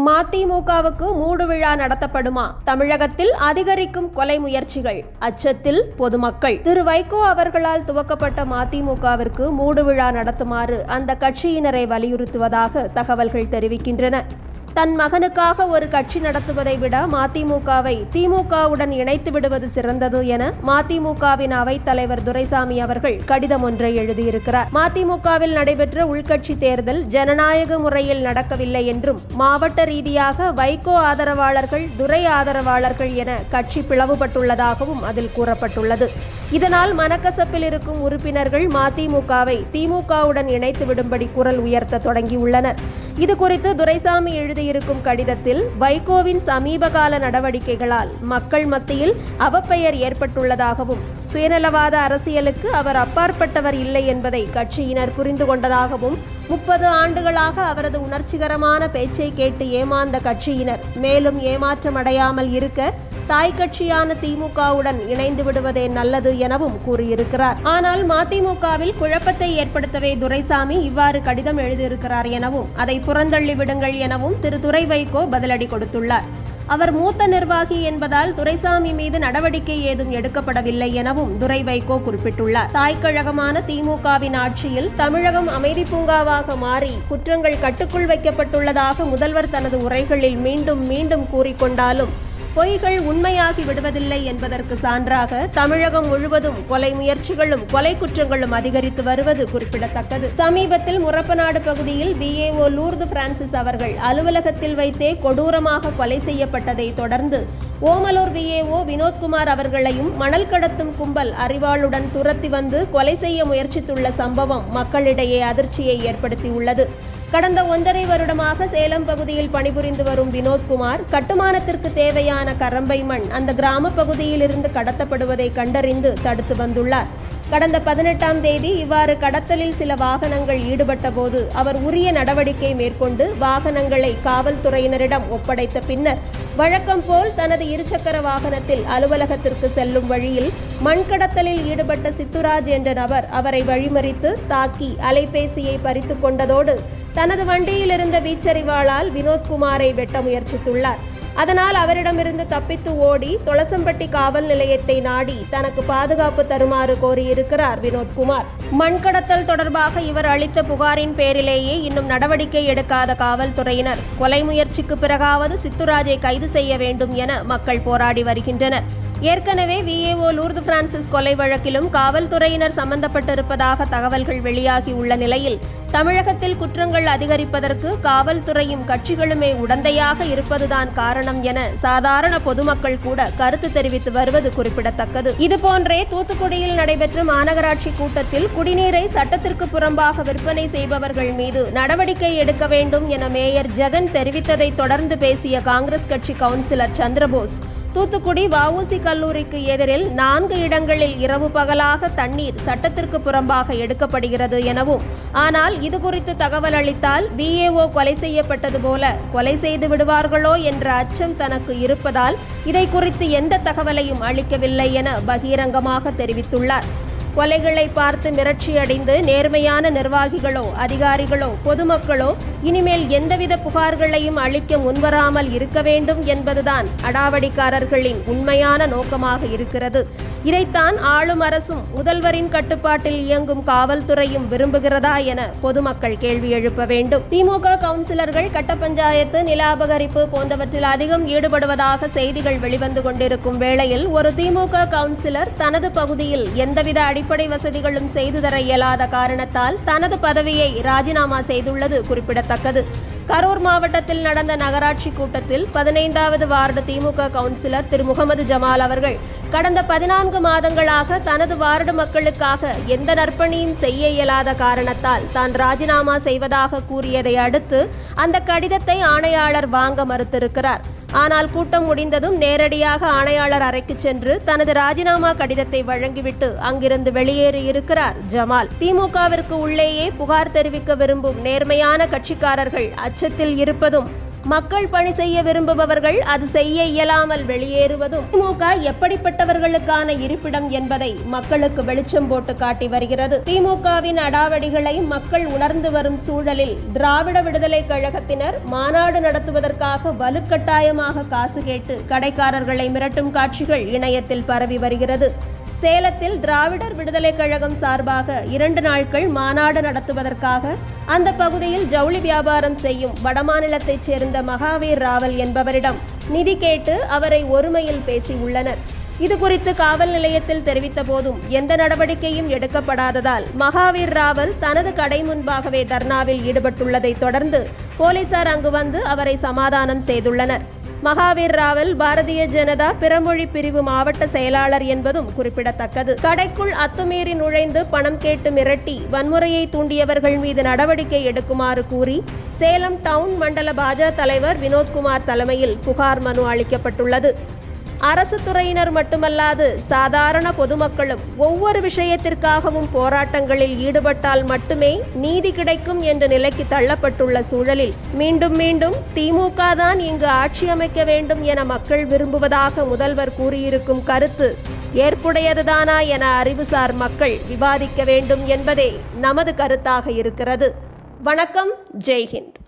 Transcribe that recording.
மதிமுகவுக்கு மூடு விழா நடத்தப்படுமா தமிழகத்தில் அதிகரிக்கும் கொலை முயற்சிகள் அச்சத்தில் பொதுமக்கள் திரு வைகோ அவர்களால் துவக்கப்பட்ட மதிமுகவிற்கு மூடு விழா நடத்துமாறு அந்த கட்சியினரை வலியுறுத்துவதாக தகவல்கள் தெரிவிக்கின்றன தன் மகனுக்காக ஒரு கட்சி நடத்துவதை விட மதிமுகவை திமுகவுடன் இணைத்து விடுவது சிறந்தது என மதிமுகவின் அவைத்தலைவர் துரைசாமி அவர்கள் கடிதம் ஒன்றை எழுதியிருக்கிறார் மதிமுகவில் நடைபெற்ற உள்கட்சி தேர்தல் ஜனநாயக முறையில் நடக்கவில்லை என்றும் மாவட்ட ரீதியாக வைகோ ஆதரவாளர்கள் துரை ஆதரவாளர்கள் என கட்சி பிளவுபட்டுள்ளதாகவும் அதில் கூறப்பட்டுள்ளது இதனால் மனக்கசப்பில் இருக்கும் உறுப்பினர்கள் மதிமுகவை திமுகவுடன் இணைத்து விடும்படி குரல் உயர்த்த தொடங்கியுள்ளனர் இது குறித்து துரைசாமி எழுதியிருக்கும் கடிதத்தில் வைகோவின் சமீபகால நடவடிக்கைகளால் மக்கள் மத்தியில் அவப்பெயர் ஏற்பட்டுள்ளதாகவும் சுயநலவாத அரசியலுக்கு அவர் அப்பாற்பட்டவர் இல்லை என்பதை கட்சியினர் புரிந்து கொண்டதாகவும் முப்பது ஆண்டுகளாக அவரது உணர்ச்சிகரமான பேச்சை கேட்டு ஏமாந்த கட்சியினர் மேலும் ஏமாற்றம் அடையாமல் இருக்க தாய் கட்சியான திமுகவுடன் இணைந்து விடுவதே நல்லது எனவும் கூறியிருக்கிறார் ஆனால் மதிமுகவில் குழப்பத்தை ஏற்படுத்தவே துரைசாமி இவ்வாறு கடிதம் எழுதியிருக்கிறார் எனவும் அதை புறந்தள்ளி விடுங்கள் எனவும் திரு துரை வைகோ பதிலடி கொடுத்துள்ளார் அவர் மூத்த நிர்வாகி என்பதால் துரைசாமி மீது நடவடிக்கை ஏதும் எடுக்கப்படவில்லை எனவும் துரை வைகோ குறிப்பிட்டுள்ளார் தாய்க்கழகமான திமுகவின் ஆட்சியில் தமிழகம் அமைதி பூங்காவாக மாறி குற்றங்கள் கட்டுக்குள் வைக்கப்பட்டுள்ளதாக முதல்வர் தனது உரைகளில் மீண்டும் மீண்டும் கூறிக்கொண்டாலும் பொய்கள் உண்மையாகி விடுவதில்லை என்பதற்கு சான்றாக தமிழகம் முழுவதும் கொலை முயற்சிகளும் கொலை குற்றங்களும் அதிகரித்து வருவது குறிப்பிடத்தக்கது சமீபத்தில் முரப்பநாடு பகுதியில் பிஏஓ லூர்து பிரான்சிஸ் அவர்கள் அலுவலகத்தில் வைத்தே கொடூரமாக கொலை செய்யப்பட்டதை தொடர்ந்து ஓமலூர் விஏஓ வினோத்குமார் அவர்களையும் மணல் கடத்தும் கும்பல் அறிவாளுடன் துரத்தி வந்து கொலை செய்ய முயற்சித்துள்ள சம்பவம் மக்களிடையே அதிர்ச்சியை ஏற்படுத்தியுள்ளது கடந்த ஒன்றரை வருடமாக சேலம் பகுதியில் பணிபுரிந்து வரும் வினோத்குமார் கட்டுமானத்திற்கு தேவையான கரம்பை மண் அந்த கிராம பகுதியிலிருந்து கடத்தப்படுவதை கண்டறிந்து தடுத்து வந்துள்ளார் கடந்த பதினெட்டாம் தேதி இவ்வாறு கடத்தலில் சில வாகனங்கள் ஈடுபட்ட போது அவர் உரிய நடவடிக்கை மேற்கொண்டு வாகனங்களை காவல்துறையினரிடம் ஒப்படைத்த பின்னர் வழக்கம் போல் தனது இருசக்கர வாகனத்தில் அலுவலகத்திற்கு செல்லும் வழியில் மண் கடத்தலில் ஈடுபட்ட சித்துராஜ் என்ற நபர் அவரை வழிமறித்து தாக்கி அலைபேசியை பறித்து கொண்டதோடு தனது வண்டியில் இருந்த வீச்சறிவாளால் வினோத்குமாரை வெட்ட முயற்சித்துள்ளார் அதனால் அவரிடமிருந்து தப்பித்து ஓடி தொளசம்பட்டி காவல் நிலையத்தை நாடி தனக்கு பாதுகாப்பு தருமாறு கோரியிருக்கிறார் வினோத்குமார் மண் கடத்தல் தொடர்பாக இவர் அளித்த புகாரின் பேரிலேயே இன்னும் நடவடிக்கை எடுக்காத காவல்துறையினர் கொலை முயற்சிக்கு பிறகாவது சித்துராஜை கைது செய்ய வேண்டும் என மக்கள் போராடி வருகின்றனர் ஏற்கனவே விஏஓ லூர்து பிரான்சிஸ் கொலை வழக்கிலும் காவல்துறையினர் சம்பந்தப்பட்டிருப்பதாக தகவல்கள் வெளியாகி உள்ள நிலையில் தமிழகத்தில் குற்றங்கள் அதிகரிப்பதற்கு காவல்துறையும் கட்சிகளுமே உடந்தையாக இருப்பதுதான் காரணம் என சாதாரண பொதுமக்கள் கூட கருத்து தெரிவித்து வருவது குறிப்பிடத்தக்கது இதுபோன்றே தூத்துக்குடியில் நடைபெற்ற மாநகராட்சி கூட்டத்தில் குடிநீரை சட்டத்திற்கு புறம்பாக விற்பனை செய்பவர்கள் மீது நடவடிக்கை எடுக்க வேண்டும் என மேயர் ஜெகன் தெரிவித்ததை தொடர்ந்து பேசிய காங்கிரஸ் கட்சி கவுன்சிலர் சந்திரபோஸ் தூத்துக்குடி வஉசி கல்லூரிக்கு எதிரில் நான்கு இடங்களில் இரவு பகலாக தண்ணீர் சட்டத்திற்கு புறம்பாக எடுக்கப்படுகிறது எனவும் ஆனால் இது குறித்து தகவல் அளித்தால் பிஏஓ கொலை செய்யப்பட்டது போல கொலை செய்து விடுவார்களோ என்ற அச்சம் தனக்கு இருப்பதால் இதை குறித்து எந்த தகவலையும் அளிக்கவில்லை என பகிரங்கமாக தெரிவித்துள்ளார் கொலைகளை பார்த்து மிரட்சியடைந்து நேர்மையான நிர்வாகிகளோ அதிகாரிகளோ பொதுமக்களோ இனிமேல் எந்தவித புகார்களையும் அளிக்க முன்வராமல் இருக்க வேண்டும் என்பதுதான் அடாவடிக்காரர்களின் உண்மையான நோக்கமாக இருக்கிறது இதைத்தான் ஆளும் அரசும் முதல்வரின் கட்டுப்பாட்டில் இயங்கும் காவல்துறையும் விரும்புகிறதா என பொதுமக்கள் கேள்வி எழுப்ப வேண்டும் திமுக கவுன்சிலர்கள் கட்ட பஞ்சாயத்து நில அபகரிப்பு போன்றவற்றில் அதிகம் ஈடுபடுவதாக செய்திகள் வெளிவந்து கொண்டிருக்கும் வேளையில் ஒரு திமுக கவுன்சிலர் தனது பகுதியில் எந்தவித அடிப்படை வசதிகளும் செய்து தர இயலாத காரணத்தால் தனது பதவியை ராஜினாமா செய்துள்ளது குறிப்பிடத்தக்கது கரூர் மாவட்டத்தில் நடந்த நகராட்சி கூட்டத்தில் பதினைந்தாவது வார்டு திமுக கவுன்சிலர் திரு முகமது ஜமால் அவர்கள் கடந்த பதினான்கு மாதங்களாக தனது வார்டு மக்களுக்காக எந்த நற்பணியும் செய்ய இயலாத காரணத்தால் தான் ராஜினாமா செய்வதாக கூறியதை அடுத்து அந்த கடிதத்தை ஆணையாளர் வாங்க மறுத்திருக்கிறார் ஆனால் கூட்டம் முடிந்ததும் நேரடியாக ஆணையாளர் அறைக்கு சென்று தனது ராஜினாமா கடிதத்தை வழங்கிவிட்டு அங்கிருந்து வெளியேறி இருக்கிறார் ஜமால் திமுகவிற்கு உள்ளேயே புகார் தெரிவிக்க விரும்பும் நேர்மையான கட்சிக்காரர்கள் அச்சத்தில் இருப்பதும் மக்கள் பணி செய்ய விரும்புபவர்கள் அது செய்ய இயலாமல் வெளியேறுவதும் திமுக எப்படிப்பட்டவர்களுக்கான இருப்பிடம் என்பதை மக்களுக்கு வெளிச்சம் போட்டு காட்டி வருகிறது திமுகவின் அடாவடிகளை மக்கள் உணர்ந்து வரும் சூழலில் திராவிட விடுதலை கழகத்தினர் மாநாடு நடத்துவதற்காக வலுக்கட்டாயமாக காசு கேட்டு கடைக்காரர்களை மிரட்டும் காட்சிகள் இணையத்தில் பரவி வருகிறது சேலத்தில் திராவிடர் விடுதலை கழகம் சார்பாக இரண்டு நாட்கள் மாநாடு நடத்துவதற்காக அந்த பகுதியில் ஜவுளி வியாபாரம் செய்யும் வடமாநிலத்தைச் சேர்ந்த மகாவீர் ராவல் என்பவரிடம் நிதி கேட்டு அவரை ஒருமையில் பேசியுள்ளனர் இது குறித்து காவல் நிலையத்தில் தெரிவித்த போதும் எந்த நடவடிக்கையும் எடுக்கப்படாததால் மகாவீர் ராவல் தனது கடை முன்பாகவே தர்ணாவில் ஈடுபட்டுள்ளதை தொடர்ந்து போலீசார் அங்கு வந்து அவரை சமாதானம் செய்துள்ளனர் மகாவீர் ராவல் பாரதிய ஜனதா பிறமொழி பிரிவு மாவட்ட செயலாளர் என்பதும் குறிப்பிடத்தக்கது கடைக்குள் அத்துமீறி நுழைந்து பணம் கேட்டு மிரட்டி வன்முறையை தூண்டியவர்கள் மீது நடவடிக்கை எடுக்குமாறு கூறி சேலம் டவுன் மண்டல பாஜக தலைவர் வினோத்குமார் தலைமையில் புகார் மனு அளிக்கப்பட்டுள்ளது அரசு துறையினர் மட்டுமல்லாது சாதாரண பொதுமக்களும் ஒவ்வொரு விஷயத்திற்காகவும் போராட்டங்களில் ஈடுபட்டால் மட்டுமே நீதி கிடைக்கும் என்ற நிலைக்கு தள்ளப்பட்டுள்ள சூழலில் மீண்டும் மீண்டும் திமுக தான் இங்கு ஆட்சி அமைக்க வேண்டும் என மக்கள் விரும்புவதாக முதல்வர் கூறியிருக்கும் கருத்து ஏற்புடையதுதானா என அறிவுசார் மக்கள் விவாதிக்க வேண்டும் என்பதே நமது கருத்தாக இருக்கிறது வணக்கம் ஜெய்ஹிந்த்